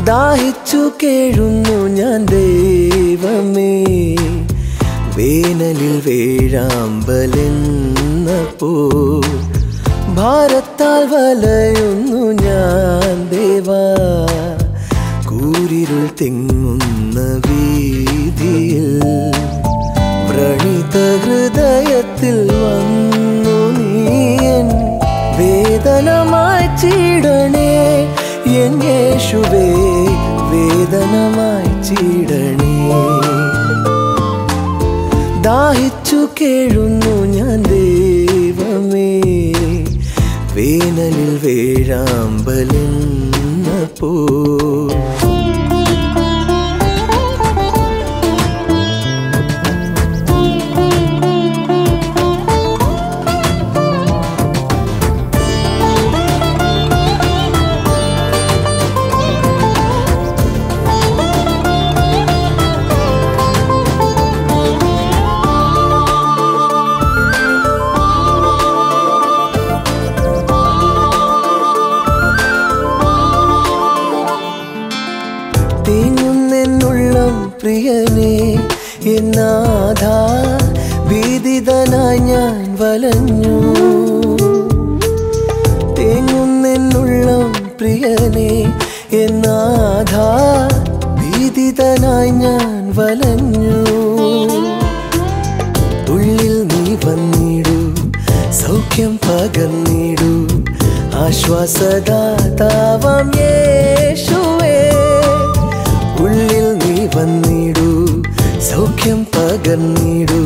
ദാഹിച്ചു കേഴുന്നു ഞാൻ ദൈവമേ വേനലിൽ വേഴാമ്പലെന്നപ്പോ ഭാരത്താൽ വലയുന്നു ഞാൻ ദേവാ കൂരിരുൾ തിങ്ങുന്ന വീതിയിൽ വ്രണിത ഹൃദയത്തിൽ വന്നു നീയൻ വേദനമായി ചീടണേ എൻ യേശുവേ വേദനമായി ചീടണേ ദാഹിച്ചു കേഴുന്നു ഞാൻ ദൈവമേ വേനലിൽ വേഴാമ്പലെന്നപ്പോ തേങ്ങുന്നെന്നുള്ളം പ്രിയനെ എന്നാഥ ഭീതിതനായി ഞാൻ വലഞ്ഞു തേങ്ങുന്നെന്നുള്ളം പ്രിയനെ എന്നാഥ ഭീതിതനായി ഞാൻ വലഞ്ഞു ഉള്ളിൽ നീ വന്നിടൂ സൗഖ്യം പകർന്നിടൂ ആശ്വാസദാതാവം യേശുവേ ഉള്ളിൽ നീ വന്നിടൂ സൗഖ്യം പകർന്നിടൂ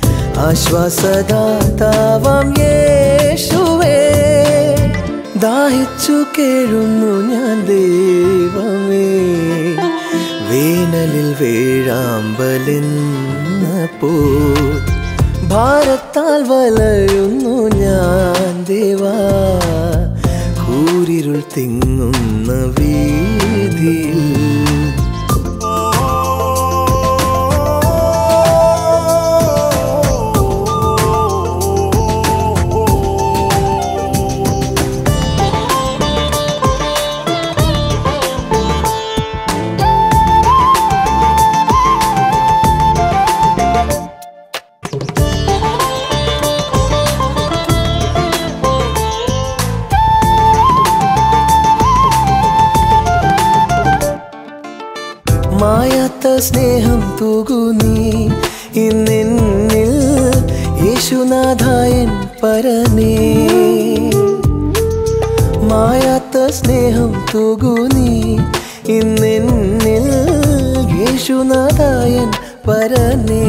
ആശ്വാസദാതാവം യേശുവേ ദാഹിച്ചു കേഴുന്നു ഞാൻ ദൈവമേ വേനലിൽ വേഴാമ്പലെന്നപ്പോ ഭാരത്താൽ വലയുന്നു ഞാൻ ദേവാ കൂരിരുൾ തിങ്ങുന്ന വീതിയിൽ മായാത്ത സ്നേഹം തൂകു നീ ഇന്നെന്നിൽ യേശുനാഥായൻ പരനേ മായാത്ത സ്നേഹം തൂകു നീ ഇന്നെന്നിൽ യേശുനാഥായൻ പരനേ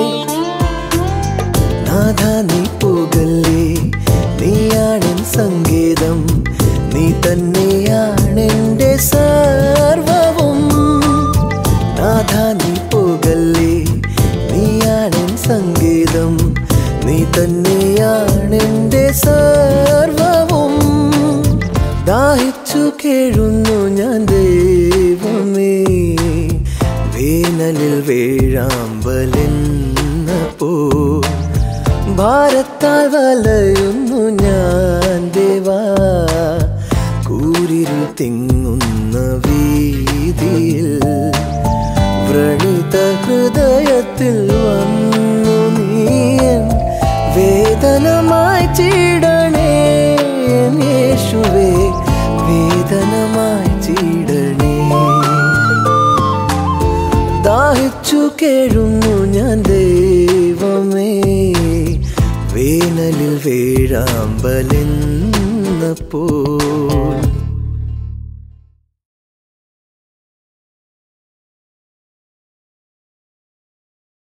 നാഥ നീ പോകല്ലേ നീയാണെൻ സംഗീതം നീ തന്നെയാണെൻ്റെ സർവവും നാഥ നീ പോകല്ലേ നീയാണെൻ സംഗീതം നീ തന്നെയാണെൻ്റെ സർവവും ദാഹിച്ചു കേഴുന്നു ഞാൻ ദൈവമേ വേനലിൽ വേഴാമ്പലെന്നപ്പോ ഭാരത്താൽ വലയുന്നു ഞാൻ ദേവാ കൂരിരുൾ തിങ്ങുന്ന വീതിയിൽ വ്രണിത ഹൃദയത്തിൽ വന്നു നീയൻ വേദനമായി ചീടണേ എൻ യേശുവേ വേദനമായി ചീടണേ ദാഹിച്ചു കേഴുന്നു ഞാൻ ദൈവമേ വേനലിൽ വേഴാമ്പലെന്നപ്പോൾ